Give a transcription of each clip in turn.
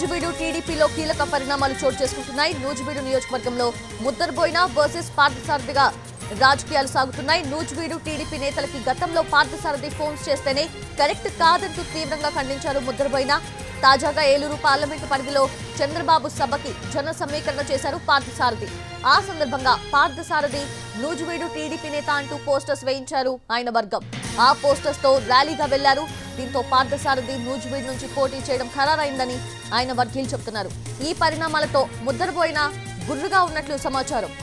నూజివీడు టీడీపీలో కీలక పరిణామాలు చోటు చేసుకుంటున్నాయి నూజివీడు నియోజకవర్గంలో ముద్దరబోయిన వర్సెస్ పార్థసారథిగా రాజకీయాలు సాగుతున్నాయి నూజివీడు టీడీపీ నేతలకి గతంలో పార్థసారథి ఫోన్స్ చేస్తేనే కరెక్ట్ కాదంటూ తీవ్రంగా ఖండించారు ముద్దరబోయిన తాజాగా ఏలూరు పార్లమెంటు పరిధిలో చంద్రబాబు సభకి జన సమీకరణ చేశారు పార్థసారథి ఆ సందర్భంగా పార్థసారథి నూజివీడు టీడీపీ నేత అంటూ పోస్టర్స్ వేయించారు ఆయన వర్గం ఆ పోస్టర్స్ తో ర్యాలీగా వెళ్లారు దీంతో పార్థసారథి నూజివీడు నుంచి పోటీ చేయడం ఖరారైందని ఆయన వర్గీయులు చెబుతున్నారు ఈ పరిణామాలతో ముద్దరబోయిన గుర్రుగా ఉన్నట్లు సమాచారం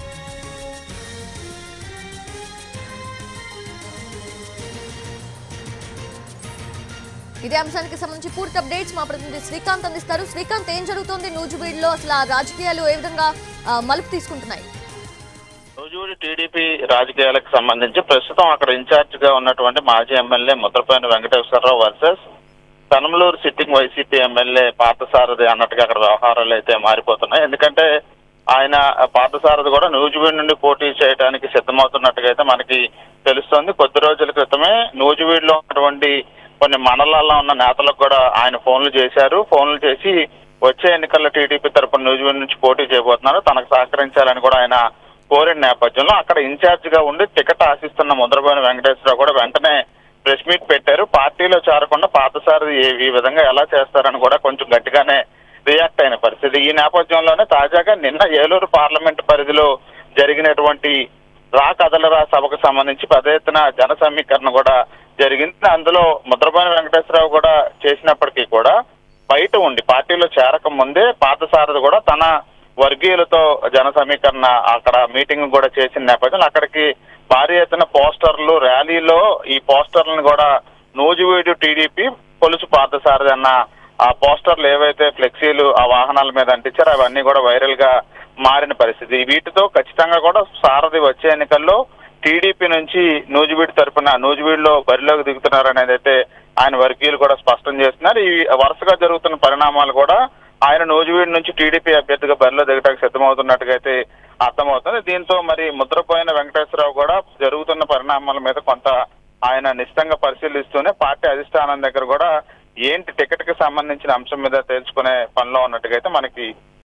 ఇదే అంశానికి సంబంధించి పూర్తి అప్డేట్స్ మా ప్రతినిధి శ్రీకాంత్ అందిస్తారు శ్రీకాంత్ ఏం జరుగుతోంది నూజివీడులో అసలు ఆ రాజకీయాలు ఏ విధంగా ఆ, మలుపు తీసుకుంటున్నాయి నూజివీడు టీడీపీ రాజకీయాలకు సంబంధించి ప్రస్తుతం అక్కడ ఇన్ఛార్జ్ గా ఉన్నటువంటి మాజీ ఎమ్మెల్యే ముద్రపైన Venkateswararao versus Tanamaluru sitting YCP MLA Parthasarathy అన్నట్టుగా అక్కడ వ్యవహారాలు అయితే మారిపోతున్నాయి ఎందుకంటే ఆయన పార్థసారథి కూడా నూజివీడు నుండి పోటీ చేయడానికి సిద్ధమవుతున్నట్టుగా అయితే మనకి తెలుస్తోంది కొద్ది రోజుల క్రితమే నూజివీడులో ఉన్నటువంటి కొన్ని మండలాల్లో ఉన్న నేతలకు కూడా ఆయన ఫోన్లు చేశారు ఫోన్లు చేసి వచ్చే ఎన్నికల్లో టీడీపీ తరపున నూజివీడు నుంచి పోటీ చేయబోతున్నారు తనకు సహకరించాలని కూడా ఆయన కోరిన నేపథ్యంలో అక్కడ ఇన్ఛార్జ్ గా ఉండి టికెట్ ఆశిస్తున్న ముద్రబోయిన వెంకటేశ్వరరావు కూడా వెంటనే ప్రెస్ మీట్ పెట్టారు పార్టీలో చేరకుండా పాతసారి ఈ- ఈ విధంగా ఎలా చేస్తారని కూడా కొంచెం గట్టిగానే రియాక్ట్ అయిన పరిస్థితి ఈ నేపథ్యంలోనే తాజాగా నిన్న ఏలూరు పార్లమెంట్ పరిధిలో జరిగినటువంటి రా కదలరా సభకు సంబంధించి పెద్ద ఎత్తున జన సమీకరణ కూడా జరిగింది అందులో ముద్రపోయిన వెంకటేశ్వరరావు కూడా చేసినప్పటికీ కూడా బయట ఉండి పార్టీలో చేరక ముందే పాతసారథి కూడా తన వర్గీయులతో జన సమీకరణ అక్కడ మీటింగ్ కూడా చేసిన నేపథ్యంలో అక్కడికి భారీ ఎత్తున పోస్టర్లు ర్యాలీలో ఈ పోస్టర్లను కూడా నూజివీడు టీడీపీ పొలుసు పార్థసారథి అన్న ఆ పోస్టర్లు ఏవైతే ఫ్లెక్సీలు ఆ వాహనాల మీద అంటించారో అవన్నీ కూడా వైరల్ గా మారిన పరిస్థితి వీటితో ఖచ్చితంగా కూడా సారథి వచ్చే ఎన్నికల్లో టీడీపీ నుంచి నూజివీడు తరపున నూజివీడులో బరిలోకి దిగుతున్నారనేది అయితే ఆయన వర్గీయులు కూడా స్పష్టం చేస్తున్నారు ఈ వరుసగా జరుగుతున్న పరిణామాలు కూడా ఆయన నూజివీడు నుంచి టీడీపీ అభ్యర్థిగా బరిలో దిగడానికి సిద్ధమవుతున్నట్టుగా అయితే అర్థమవుతుంది దీంతో మరి ముద్రపోయిన వెంకటేశ్వరరావు కూడా జరుగుతున్న పరిణామాల మీద కొంత ఆయన నిశ్చితంగా పరిశీలిస్తూనే పార్టీ అధిష్టానం దగ్గర కూడా ఏంటి టికెట్ కి సంబంధించిన అంశం మీద తేల్చుకునే పనిలో ఉన్నట్టుగా అయితే మనకి